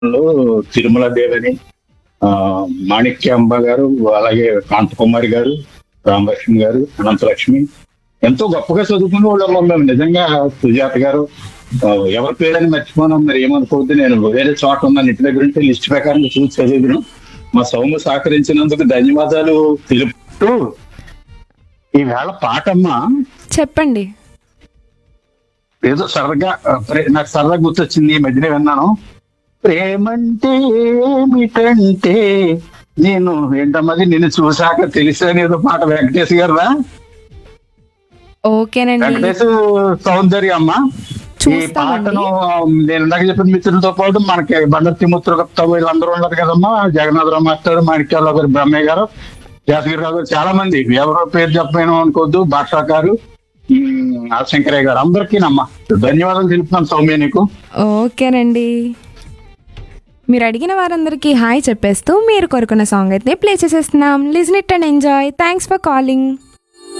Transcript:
లో తిరుమల దేవని ఆ, మాణిక్యాంబ గారు అలాగే కాంతకుమారి గారు రామలక్ష్మి గారు అనంతలక్ష్మి ఎంతో గొప్పగా చదువుకునే వాళ్ళం మేము నిజంగా సుజాత గారు ఆ, ఎవరి పేరని మర్చిపోయినాం మరి ఏమనుకోవద్దు నేను వేరే చోట ఉన్నాను ఇంటి దగ్గర ఉంటే లిస్ట్ ప్రకారం చూసి చదివాను మా సౌమ్య సహకరించినందుకు ధన్యవాదాలు తెలుపుతూ ఈవేళ పాటమ్మ చెప్పండి ఏదో సరదాగా ఆ, ప్రే- నాకు సరదా గుర్తొచ్చింది ఈ మధ్యనే విన్నాను ప్రేమంటే ఏమిటంటే నేను ఏంటమ్మది నిన్ను చూశాక తెలిసాను ఏదో పాట వెంకటేష్ గారురా ఓకేనండి వెంకటేష్ సౌందర్య అమ్మ ఈ చూస్తామండి. పాటను నేను ఇందాక చెప్పిన మిత్రులతో పాటు మనకి బండర్ తిముత్ర గుప్తా వీళ్ళందరూ ఉన్నారు కదమ్మా జగన్నాథరావు మాస్టర్ మాణిక్యాలరావు గారు బ్రహ్మయ్య గారు జాసగిరిరావు గారు చాలా మంది ఎవరో పేరు చెప్పలేను అనుకోవద్దు భాషా గారు ఉమ్, ఆ శంకరయ్య గారు అందరికీ నమ్మ ధన్యవాదాలు తెలుపుతున్నాను సౌమ్య నీకు ఓకేనండి మీరు అడిగిన వారందరికీ హాయ్ చెప్పేస్తూ మీరు కోరుకున్న సాంగ్ అయితే ప్లే చేసేస్తున్నాం listen it and enjoy thanks for calling